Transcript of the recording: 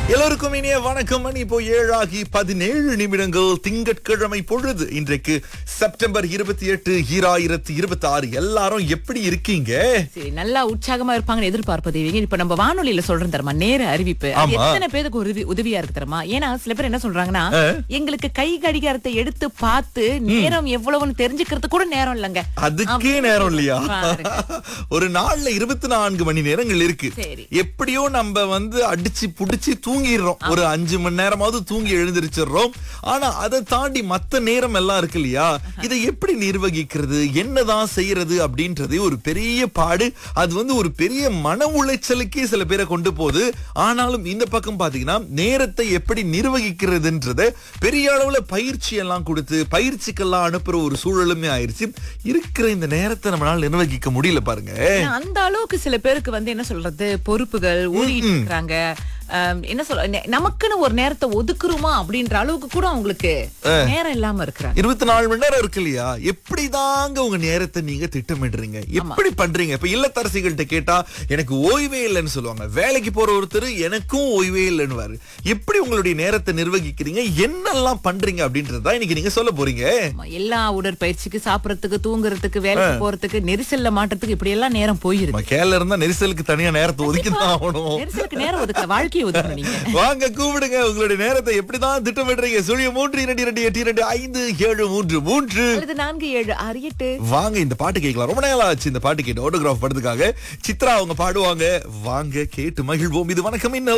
எல்லோருக்கும் இனிய வணக்கம் மணி இப்போ ஏழாகி பதினேழு நிமிடங்கள் திங்கட்கிழமை பொழுது இன்றைக்கு செப்டம்பர் இருபத்தி எட்டு ஈராயிரத்தி இருபத்தி ஆறு எல்லாரும் எப்படி இருக்கீங்க சரி நல்லா உற்சாகமா இருப்பாங்கன்னு எதிர்பார்ப்பது இவங்க இப்ப நம்ம வானொலியில சொல்றோம் தரமா நேர அறிவிப்பு அது ஆமா. எத்தனை பேருக்கு உதவி உதவியா இருக்கு தரமா ஏன்னா சில பேர் என்ன சொல்றாங்கன்னா எங்களுக்கு கை கடிகாரத்தை எடுத்து பார்த்து நேரம் எவ்வளவுன்னு தெரிஞ்சுக்கிறது கூட நேரம் இல்லைங்க அதுக்கே நேரம் இல்லையா பாருங்க. ஒரு நாள்ல இருபத்தி நான்கு மணி நேரங்கள் இருக்கு சரி. எப்படியோ நம்ம வந்து அடிச்சு புடிச்சு தூங்கிடுறோம் ஒரு அஞ்சு மணி நேரமாவது தூங்கி எழுந்திருச்சிடுறோம் ஆனா அதை தாண்டி மத்த நேரம் எல்லாம் இருக்கு இல்லையா இதை எப்படி நிர்வகிக்கிறது என்னதான் செய்யறது அப்படின்றதே ஒரு பெரிய பாடு அது வந்து ஒரு பெரிய மன உளைச்சலுக்கே சில பேரை கொண்டு போகுது ஆனாலும் இந்த பக்கம் பாத்தீங்கன்னா நேரத்தை எப்படி நிர்வகிக்கிறதுன்றத பெரிய அளவுல பயிற்சி எல்லாம் கொடுத்து பயிற்சிக்கெல்லாம் அனுப்புற ஒரு சூழலுமே ஆயிருச்சு இருக்கிற இந்த நேரத்தை நம்மளால நிர்வகிக்க முடியல பாருங்க ஏன்னா, அந்த அளவுக்கு சில பேருக்கு வந்து என்ன சொல்றது பொறுப்புகள் ஓடிட்டு இருக்காங்க ஆம், என்ன சொல்ல நெ- நமக்குன்னு ஒரு நேரத்தை ஒதுக்குறோமா அப்படின்ற அளவுக்கு கூட அவங்களுக்கு நேரம் இல்லாம இருக்கிறாங்க இருபத்தி நாலு மணி நேரம் இருக்கு இல்லையா எப்படிதாங்க உங்க நேரத்தை நீங்க திட்டமிடுறீங்க எப்படி பண்றீங்க இப்ப இல்லத்தரசிகள்கிட்ட கேட்டா எனக்கு ஓய்வே இல்லைன்னு சொல்லுவாங்க வேலைக்கு போற ஒருத்தர் எனக்கும் ஓய்வே இல்லைன்னு எப்படி உங்களுடைய நேரத்தை நிர்வகிக்கிறீங்க என்னெல்லாம் பண்றீங்க அப்படின்றதா இன்னைக்கு நீங்க சொல்ல போறீங்க ஆமா, எல்லா உடற்பயிற்சிக்கு சாப்பிடறதுக்கு தூங்குறதுக்கு வேலைக்கு போறதுக்கு நெரிசல்ல மாட்டறதுக்கு இப்படி எல்லாம் நேரம் போயிருக்கு நம்ம கேரள இருந்தா நெரிசலுக்கு தனியா நேரத்தை ஒதுக்கி தான் ஆகணும் நெரிசலுக்கு நேரம் ஒதுக்கல வாழ்க்கையை ஒதுக்கணும் நீங்க வாங்க கூப்பிடுங்க உங்களுடைய நேரத்தை எப்படிதான் திட்டமிடுறீங்க சுழிய மூன்று இரண்டு இரண்டு எட்டு இரண்டு ஐந்து ஏழு மூன்று மூன்று அல்லது நான்கு ஏழு ஆறு எட்டு வாங்க இந்த பாட்டு கேட்கலாம் ரொம்ப நாள் ஆச்சு இந்த பாட்டு கேட்டு ஆட்டோகிராஃப் படத்துக்காக சித்ரா அவங்க பாடுவாங்க வாங்க கேட்டு மகிழ்வோம் இது வணக்கம் இன்னும்